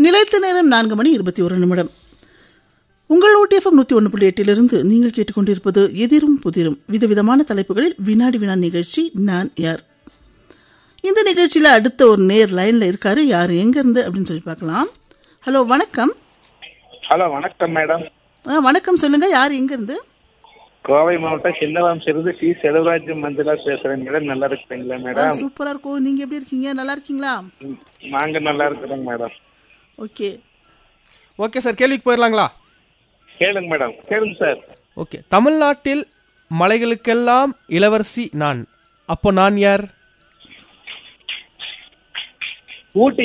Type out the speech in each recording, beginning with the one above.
நிலைத்த நேரம் நான்கு மணி இருபத்தி ஒரு நிமிடம் உங்கள் ஓடிஎஃப்எம் நூற்றி ஒன்று புள்ளி எட்டிலிருந்து நீங்கள் கேட்டுக்கொண்டிருப்பது எதிரும் புதிரும் விதவிதமான தலைப்புகளில் வினாடி வினா நிகழ்ச்சி நான் யார் இந்த நிகழ்ச்சியில் அடுத்த ஒரு நேர் லைனில் இருக்காரு யார் எங்கேருந்து அப்படின்னு சொல்லி பார்க்கலாம் ஹலோ வணக்கம் ஹலோ வணக்கம் மேடம் ஆ, வணக்கம் சொல்லுங்க யார் எங்கேருந்து கோவை மாவட்டம் சின்னவாம் சிறிது சி செல்வராஜ் மந்திரா பேசுறேன் மேடம் நல்லா இருக்கிறீங்களா மேடம் சூப்பராக இருக்கும் நீங்கள் எப்படி இருக்கீங்க நல்லா இருக்கீங்களா ம், நாங்க நல்லா இருக்கிறோங்க மேடம் ஓகே ஓகே சார் கேள்விக்கு போயிடலாங்களா கேளுங்க மேடம் கேளுங்க சார் ஓகே தமிழ்நாட்டில் மலைகளுக்கெல்லாம் இளவரசி நான் அப்போ நான் யார் ஊட்டி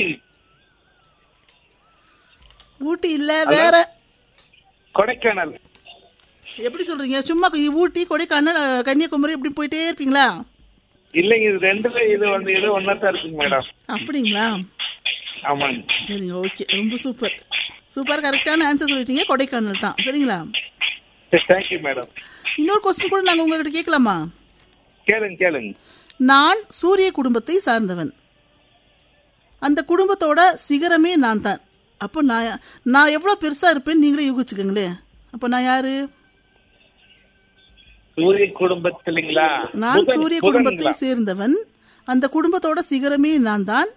ஊட்டி இல்லை வேற கொடைக்கானல் எப்படி சொல்றீங்க சும்மா கொ- ஊட்டி கொடைக்கானல் அஹ், கன்னியாகுமரி இப்படி போயிட்டே இருப்பீங்களா இல்லைங்க இது ரெண்டுல இது வந்து இது ஒன்னா தான் இருக்குங்க மேடம் அப்படிங்களா ஆமாங்க சரிங்க ஓகே ரொம்ப சூப்பர் சூப்பர் கரெக்டான ஆன்சர் சொல்லிட்டீங்க கொடைக்கானல் தான் சரிங்களா தேங்க்யூ மேடம் இன்னொரு கொஸ்டின் கூட நாங்கள் உங்ககிட்ட கேட்கலாமா கேளுங்க கேளுங்க நான் சூரிய குடும்பத்தை சார்ந்தவன் அந்த குடும்பத்தோட சிகரமே நான் தான் அப்போ நான் நான் எவ்வளோ பெருசாக இருப்பேன்னு நீங்களே யூகிச்சுக்கோங்களேன் அப்போ நான் யாரு சூரிய குடும்பத்தில்லைங்களா நான் புதன், சூரிய குடும்பத்தை புதனுங்களா? சேர்ந்தவன் அந்த குடும்பத்தோட சிகரமே நான் தான்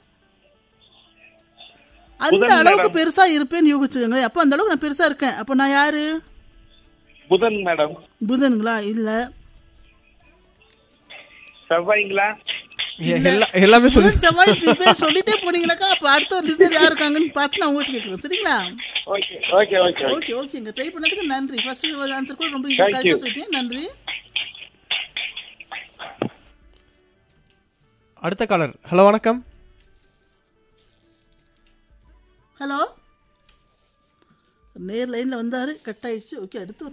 அந்த புதன் அளவுக்கு மேடம். பெருசா இருப்பேன்னு யோகிச்சுக்கோங்களேன் அப்போ அந்த அளவுக்கு நான் பெருசா இருக்கேன் அப்போ நான் யாரு புதன் மேடம் புதனுங்களா இல்ல செவ்வாய்ங்களா எல்லா- எல்லாமே சொல்லி புதன் செவ்வாய் இப்ப சொல்லிட்டே போனீங்கன்னாக்கா அப்ப அடுத்த ஒரு லிஸ்டர் யார் இருக்காங்கன்னு பார்த்து நான் உங்ககிட்ட கேட்குறேன் சரிங்களா okay okay okay okay okay ஓகேங்க ட்ரை பண்ணதுக்கு நன்றி ஃபர்ஸ்ட் ஆன்சர் கூட ரொம்ப Thank you. கரெக்டாக சொல்லிட்டேன் நன்றி அடுத்த காலர் ஹலோ வணக்கம் ஹலோ நேர் லைன்ல வந்தாரு கட் ஆயிடுச்சு ஓகே அடுத்து ஒரு